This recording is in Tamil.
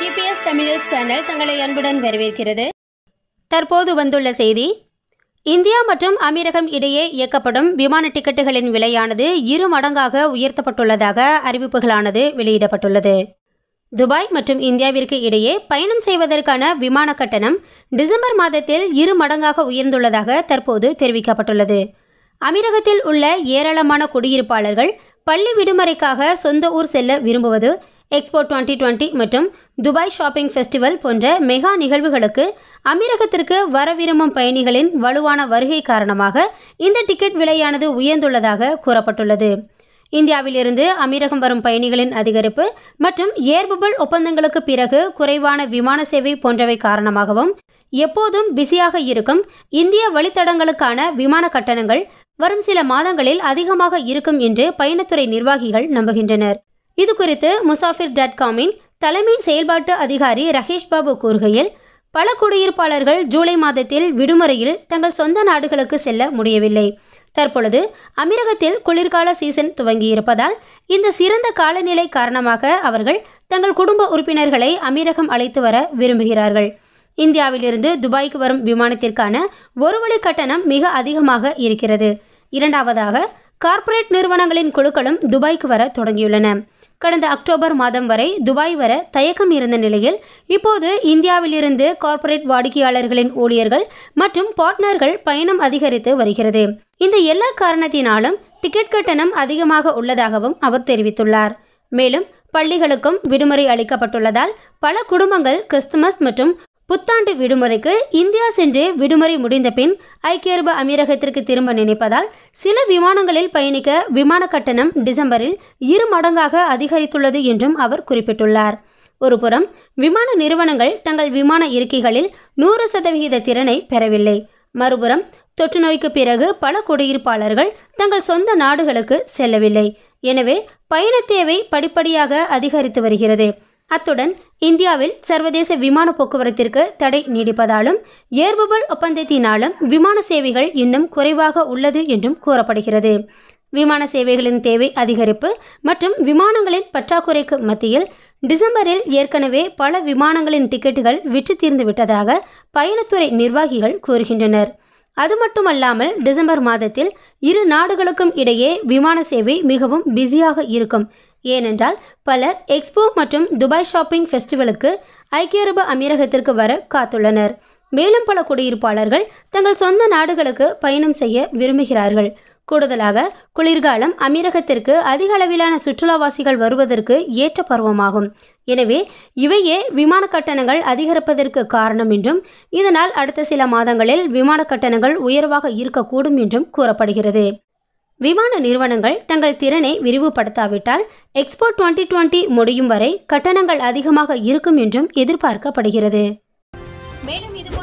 டிபிஎஸ் தமிழ் சேனல் தங்களை அன்புடன் வரவேற்கிறது தற்போது வந்துள்ள செய்தி இந்தியா மற்றும் அமீரகம் இடையே இயக்கப்படும் விமான டிக்கெட்டுகளின் விலையானது இரு மடங்காக உயர்த்தப்பட்டுள்ளதாக அறிவிப்புகளானது வெளியிடப்பட்டுள்ளது துபாய் மற்றும் இந்தியாவிற்கு இடையே பயணம் செய்வதற்கான விமான கட்டணம் டிசம்பர் மாதத்தில் இரு மடங்காக உயர்ந்துள்ளதாக தற்போது தெரிவிக்கப்பட்டுள்ளது அமீரகத்தில் உள்ள ஏராளமான குடியிருப்பாளர்கள் பள்ளி விடுமுறைக்காக சொந்த ஊர் செல்ல விரும்புவது எக்ஸ்போ 2020 மற்றும் துபாய் ஷாப்பிங் ஃபெஸ்டிவல் போன்ற மெகா நிகழ்வுகளுக்கு அமீரகத்திற்கு வர விரும்பும் பயணிகளின் வலுவான வருகை காரணமாக இந்த டிக்கெட் விலையானது உயர்ந்துள்ளதாக கூறப்பட்டுள்ளது இந்தியாவிலிருந்து அமீரகம் வரும் பயணிகளின் அதிகரிப்பு மற்றும் ஏர்பபல் ஒப்பந்தங்களுக்கு பிறகு குறைவான விமான சேவை போன்றவை காரணமாகவும் எப்போதும் பிஸியாக இருக்கும் இந்திய வழித்தடங்களுக்கான விமான கட்டணங்கள் வரும் சில மாதங்களில் அதிகமாக இருக்கும் என்று பயணத்துறை நிர்வாகிகள் நம்புகின்றனர் இது குறித்து முசாஃபிர் டாட் காமின் தலைமை செயல்பாட்டு அதிகாரி ரகேஷ் பாபு கூறுகையில் பல குடியிருப்பாளர்கள் ஜூலை மாதத்தில் விடுமுறையில் தங்கள் சொந்த நாடுகளுக்கு செல்ல முடியவில்லை தற்பொழுது அமீரகத்தில் குளிர்கால சீசன் துவங்கியிருப்பதால் இந்த சிறந்த காலநிலை காரணமாக அவர்கள் தங்கள் குடும்ப உறுப்பினர்களை அமீரகம் அழைத்து வர விரும்புகிறார்கள் இந்தியாவிலிருந்து துபாய்க்கு வரும் விமானத்திற்கான ஒரு வழி கட்டணம் மிக அதிகமாக இருக்கிறது இரண்டாவதாக கார்ப்பரேட் நிறுவனங்களின் குழுக்களும் துபாய்க்கு வர தொடங்கியுள்ளன கடந்த அக்டோபர் மாதம் வரை துபாய் வர தயக்கம் இருந்த நிலையில் இப்போது இந்தியாவிலிருந்து கார்ப்பரேட் வாடிக்கையாளர்களின் ஊழியர்கள் மற்றும் பார்ட்னர்கள் பயணம் அதிகரித்து வருகிறது இந்த எல்லா காரணத்தினாலும் டிக்கெட் கட்டணம் அதிகமாக உள்ளதாகவும் அவர் தெரிவித்துள்ளார் மேலும் பள்ளிகளுக்கும் விடுமுறை அளிக்கப்பட்டுள்ளதால் பல குடும்பங்கள் கிறிஸ்துமஸ் மற்றும் புத்தாண்டு விடுமுறைக்கு இந்தியா சென்று விடுமுறை முடிந்த பின் ஐக்கிய அரபு அமீரகத்திற்கு திரும்ப நினைப்பதால் சில விமானங்களில் பயணிக்க விமான கட்டணம் டிசம்பரில் இரு மடங்காக அதிகரித்துள்ளது என்றும் அவர் குறிப்பிட்டுள்ளார் ஒருபுறம் விமான நிறுவனங்கள் தங்கள் விமான இருக்கைகளில் நூறு சதவிகித திறனை பெறவில்லை மறுபுறம் தொற்று நோய்க்கு பிறகு பல குடியிருப்பாளர்கள் தங்கள் சொந்த நாடுகளுக்கு செல்லவில்லை எனவே பயண தேவை படிப்படியாக அதிகரித்து வருகிறது அத்துடன் இந்தியாவில் சர்வதேச விமான போக்குவரத்திற்கு தடை நீடிப்பதாலும் ஏர்பபல் ஒப்பந்தத்தினாலும் விமான சேவைகள் இன்னும் குறைவாக உள்ளது என்றும் கூறப்படுகிறது விமான சேவைகளின் தேவை அதிகரிப்பு மற்றும் விமானங்களின் பற்றாக்குறைக்கு மத்தியில் டிசம்பரில் ஏற்கனவே பல விமானங்களின் டிக்கெட்டுகள் விற்று தீர்ந்து விட்டதாக பயணத்துறை நிர்வாகிகள் கூறுகின்றனர் அது மட்டுமல்லாமல் டிசம்பர் மாதத்தில் இரு நாடுகளுக்கும் இடையே விமான சேவை மிகவும் பிஸியாக இருக்கும் ஏனென்றால் பலர் எக்ஸ்போ மற்றும் துபாய் ஷாப்பிங் ஃபெஸ்டிவலுக்கு ஐக்கிய அரபு அமீரகத்திற்கு வர காத்துள்ளனர் மேலும் பல குடியிருப்பாளர்கள் தங்கள் சொந்த நாடுகளுக்கு பயணம் செய்ய விரும்புகிறார்கள் கூடுதலாக குளிர்காலம் அமீரகத்திற்கு அதிக அளவிலான சுற்றுலாவாசிகள் வருவதற்கு ஏற்ற பருவமாகும் எனவே இவையே விமான கட்டணங்கள் அதிகரிப்பதற்கு காரணம் என்றும் இதனால் அடுத்த சில மாதங்களில் விமான கட்டணங்கள் உயர்வாக இருக்கக்கூடும் என்றும் கூறப்படுகிறது விமான நிறுவனங்கள் தங்கள் திறனை விரிவுபடுத்தாவிட்டால் எக்ஸ்போ 2020 முடியும் வரை கட்டணங்கள் அதிகமாக இருக்கும் என்றும் எதிர்பார்க்கப்படுகிறது மேலும் இது